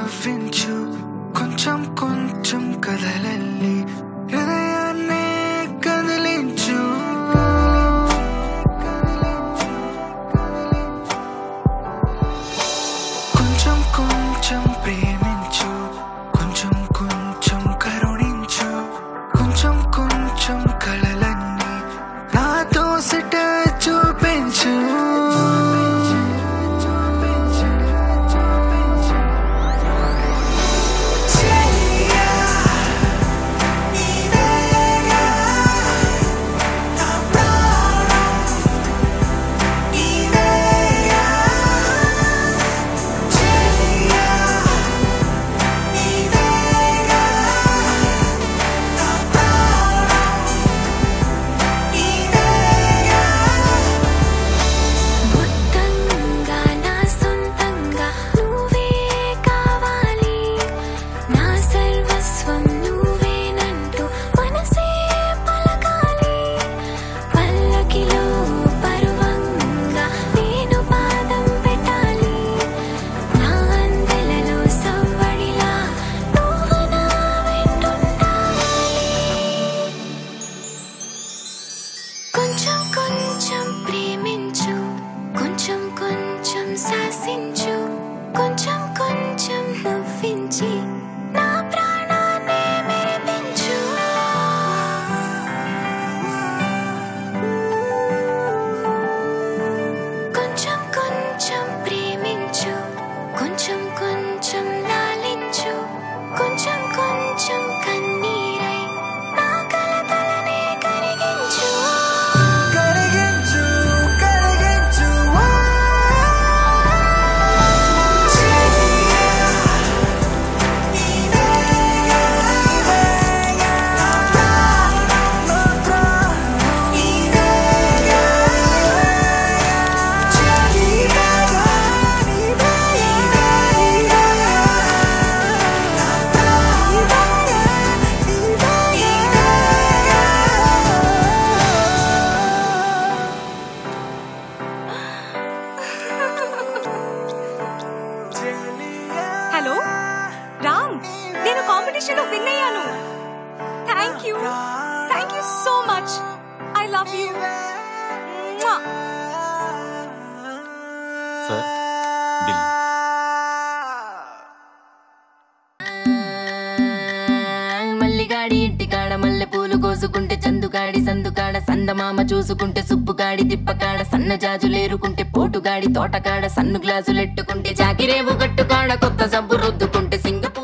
నవ్వించు కొంచెం కొంచెం కదలల్లి హృదయాన్నే కదిలించు కొంచెం కొంచెం ప్రేమించు కొంచెం కొంచెం కరుణించు కొంచెం కొంచెం కళలన్నీ నాతో సిట చూపించు చెయ్యా, నీవేగా, నా ప్రాణం, నీవేగా. చెయ్యా, నీవేగా, నా ప్రాణం, నీవేగా. మొత్తంగా నా సొంతంగా నువ్వే కావాలి నా సర్వస్వం నువ్వేనంటూ మనసే పలకాలి పల్లకిలో పరువంగా నేను పాదం పెట్టాలి నా అందెలలో సవ్వడిలా నువ్వు నా వెంటుండాలి కొంచెం కొంచెం ప్రేమించు కొంచెం కొంచెం శాసించు కొంచెం కొంచెం నవ్వించి నా ప్రాణాన్ని మెరిపించు కొంచెం కొంచెం ప్రేమించు కొంచెం కొంచెం లాలించు కొంచెం కొంచెం కన్నీరై నా కలతలనే కరిగించు కరిగించు కరిగించు చెయ్యా, నీవేగా, నీవేగా, నా ప్రాణం, నా ప్రాణం, నీవేగా. చెయ్యా, నీవేగా, నీవేగా, నా ప్రాణం, నీవేగా. హలో రామ్ నేను కాంపిటీషన్ లో విన్ అయ్యాను thank you thank you so much I love you sir బిల్ మల్లిగాడి ఇంటికాడ మల్లె పూలు కోసుకుంటే చందుగాడి సందుకాడ సందమామ చూసుకుంటే సుబ్బుగాడి తిప్పకాడ సన్న జాజులేరుకుంటే పోటుగాడి తోటకాడ సన్ను గ్లాసులెట్టుకుంటే జాకిరేవు గట్టుకాడ కొత్త సబ్బు రుద్దుకుంటే సింగ